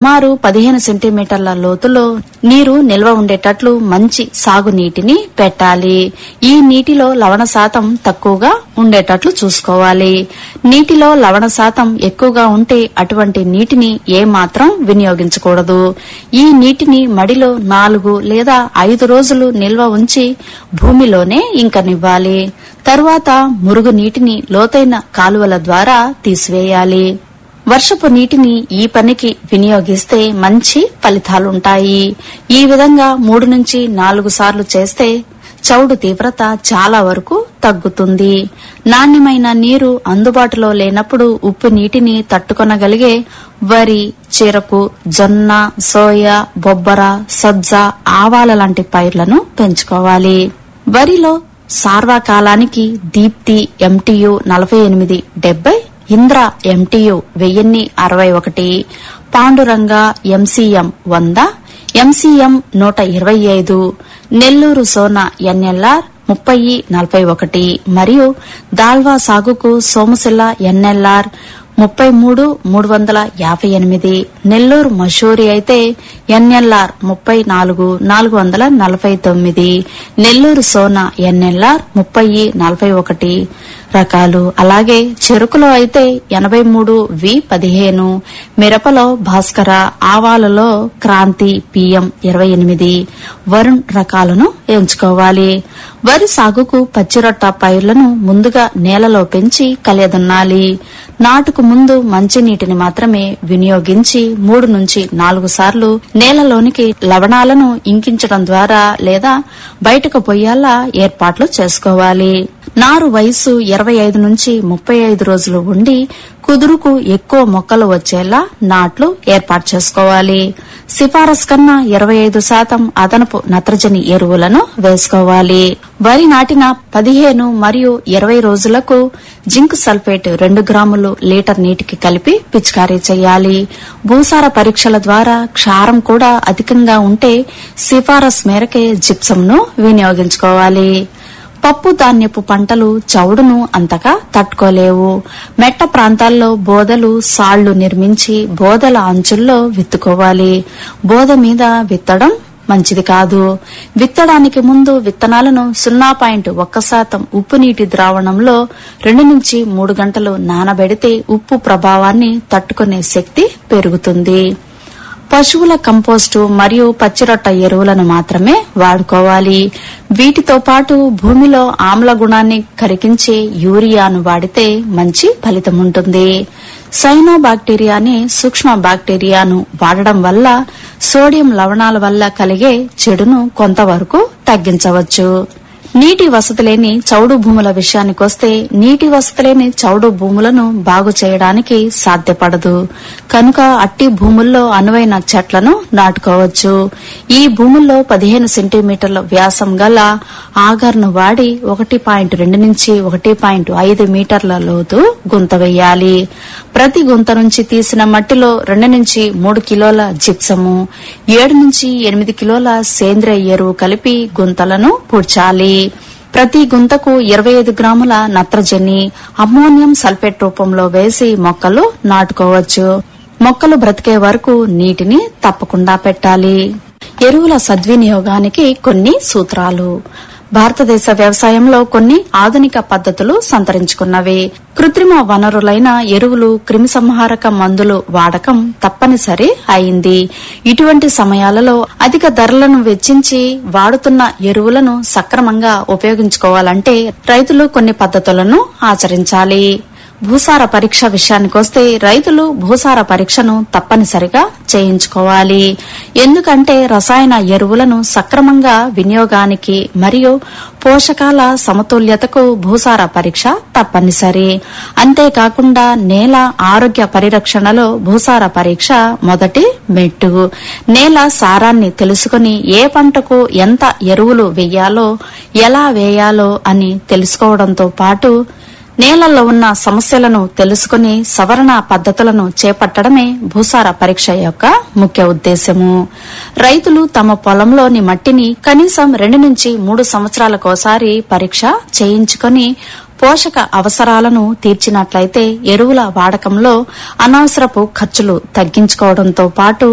సుమారు పదిహేను సెంటీమీటర్ల లోతులో నీరు నిల్వ ఉండేటట్లు మంచి సాగునీటిని పెట్టాలి ఈ నీటిలో లవణ శాతం తక్కువగా ఉండేటట్లు చూసుకోవాలి నీటిలో లవణ శాతం ఎక్కువగా ఉంటే అటువంటి నీటిని ఏమాత్రం వినియోగించకూడదు ఈ నీటిని మడిలో నాలుగు లేదా ఐదు రోజులు నిల్వ ఉంచి భూమిలోనే ఇంకనివ్వాలి తరువాత మురుగు నీటిని లోతైన కాలువల ద్వారా తీసివేయాలి వర్షపు నీటిని ఈ పనికి వినియోగిస్తే మంచి ఫలితాలుంటాయి ఈ విధంగా మూడు నుంచి నాలుగు సార్లు చేస్తే చౌడు తీవ్రత చాలా వరకు తగ్గుతుంది నాణ్యమైన నీరు అందుబాటులో లేనప్పుడు ఉప్పు నీటిని తట్టుకొనగలిగే వరి చెరకు జొన్న సోయా బొబ్బర సజ్జ ఆవాల లాంటి పైర్లను పెంచుకోవాలి వరిలో సార్వకాలానికి దీప్తి ఎంటీయు నలభై ఎనిమిది డెబ్బై ఇంద్ర ఎంటీయు వెయ్యిన్ని అరవై ఒకటి పాండురంగ ఎంసీఎం వంద ఎంసీఎం నూట ఇరవై ఐదు నెల్లూరు సోనా ఎన్ఎల్ఆర్ ముప్పై నలభై ఒకటి మరియు దాల్వా సాగుకు సోమశిల ఎన్ఎల్ఆర్ ముప్పై మూడు మూడు వందల యాభై ఎనిమిది నెల్లూరు మషూరి అయితే ఎన్ఎల్ఆర్ ముప్పై నాలుగు నాలుగు వందల నలభై తొమ్మిది నెల్లూరు సోనా ఎన్ఎల్ఆర్ ముప్పై నలభై ఒకటి రకాలు అలాగే చెరుకులో అయితే ఎనభై మూడు వి పదిహేను మిరపలో భాస్కర ఆవాలలో క్రాంతి పిఎం ఇరవై ఎనిమిది వరుణ్ రకాలను ఎంచుకోవాలి వరి సాగుకు పచ్చిరొట్ట పైర్లను ముందుగా నేలలో పెంచి కలియదున్నాలి నాటుకు ముందు మంచినీటిని మాత్రమే వినియోగించి మూడు నుంచి నాలుగు సార్లు నేలలోనికి లవణాలను ఇంకించడం ద్వారా లేదా బయటకు పొయ్యాలా ఏర్పాట్లు చేసుకోవాలి నారు వయసు ఇరవై ఐదు నుంచి ముప్పై ఐదు రోజులు ఉండి కుదురుకు ఎక్కువ మొక్కలు వచ్చేలా నాట్లు ఏర్పాటు చేసుకోవాలి సిఫారసు కన్నా ఇరవై ఐదు శాతం అదనపు నత్రజని ఎరువులను వేసుకోవాలి వరి నాటిన పదిహేను మరియు ఇరవై రోజులకు జింక్ సల్ఫేట్ రెండు గ్రాములు లీటర్ నీటికి కలిపి పిచికారీ చేయాలి భూసార పరీక్షల ద్వారా క్షారం కూడా అధికంగా ఉంటే సిఫారసు మేరకే జిప్సంను వినియోగించుకోవాలి పప్పు ధాన్యపు పంటలు చౌడును అంతగా తట్టుకోలేవు మెట్ట ప్రాంతాల్లో బోదలు సాళ్లు నిర్మించి బోదల అంచుల్లో విత్తుకోవాలి బోద మీద విత్తడం మంచిది కాదు విత్తడానికి ముందు విత్తనాలను సున్నా పాయింట్ ఒక్క శాతం ఉప్పు నీటి ద్రావణంలో రెండు నుంచి మూడు గంటలు నానబెడితే ఉప్పు ప్రభావాన్ని తట్టుకునే శక్తి పెరుగుతుంది పశువుల కంపోస్టు మరియు పచ్చిరొట్ట ఎరువులను మాత్రమే వాడుకోవాలి వీటితో పాటు భూమిలో ఆమ్ల గుణాన్ని కరిగించే యూరియాను వాడితే మంచి ఫలితం ఉంటుంది సైనో బాక్టీరియాని సూక్ష్మ బాక్టీరియాను వాడడం వల్ల సోడియం లవణాల వల్ల కలిగే చెడును కొంతవరకు తగ్గించవచ్చు నీటి వసతి లేని చౌడు భూముల విషయానికొస్తే నీటి వసతి లేని చౌడు భూములను బాగు చేయడానికి సాధ్యపడదు కనుక అట్టి భూముల్లో అనువైన చెట్లను నాటుకోవచ్చు ఈ భూముల్లో పదిహేను సెంటీమీటర్ల వ్యాసం గల ఆగర్ను వాడి ఒకటి పాయింట్ రెండు నుంచి ఒకటి పాయింట్ ఐదు మీటర్ల లోతు గుంత వేయాలి ప్రతి గుంత నుంచి తీసిన మట్టిలో రెండు నుంచి మూడు కిలోల జిప్సము ఏడు నుంచి ఎనిమిది కిలోల సేంద్రియ ఎరువు కలిపి గుంతలను పూడ్చాలి ప్రతి గుంతకు ఇరవై ఐదు గ్రాముల నత్రజని అమ్మోనియం సల్ఫేట్ రూపంలో వేసి మొక్కలు నాటుకోవచ్చు మొక్కలు బ్రతికే వరకు నీటిని తప్పకుండా పెట్టాలి ఎరువుల సద్వినియోగానికి కొన్ని సూత్రాలు భారతదేశ వ్యవసాయంలో కొన్ని ఆధునిక పద్ధతులు సంతరించుకున్నవి కృత్రిమ వనరులైన ఎరువులు క్రిమిసంహారక మందులు వాడకం తప్పనిసరి అయింది ఇటువంటి సమయాలలో అధిక ధరలను వెచ్చించి వాడుతున్న ఎరువులను సక్రమంగా ఉపయోగించుకోవాలంటే రైతులు కొన్ని పద్ధతులను ఆచరించాలి భూసార పరీక్ష విషయానికొస్తే రైతులు భూసార పరీక్షను తప్పనిసరిగా చేయించుకోవాలి ఎందుకంటే రసాయన ఎరువులను సక్రమంగా వినియోగానికి మరియు పోషకాల సమతుల్యతకు భూసార పరీక్ష తప్పనిసరి అంతేకాకుండా నేల ఆరోగ్య పరిరక్షణలో భూసార పరీక్ష మొదటి మెట్టు నేల సారాన్ని తెలుసుకుని ఏ పంటకు ఎంత ఎరువులు వేయాలో ఎలా వేయాలో అని తెలుసుకోవడంతో పాటు నేలల్లో ఉన్న సమస్యలను తెలుసుకుని సవరణ పద్ధతులను చేపట్టడమే భూసార పరీక్ష యొక్క ముఖ్య ఉద్దేశము రైతులు తమ పొలంలోని మట్టిని కనీసం రెండు నుంచి మూడు సంవత్సరాలకోసారి పరీక్ష చేయించుకొని పోషక అవసరాలను తీర్చినట్లయితే ఎరువుల వాడకంలో అనవసరపు ఖర్చులు తగ్గించుకోవడంతో పాటు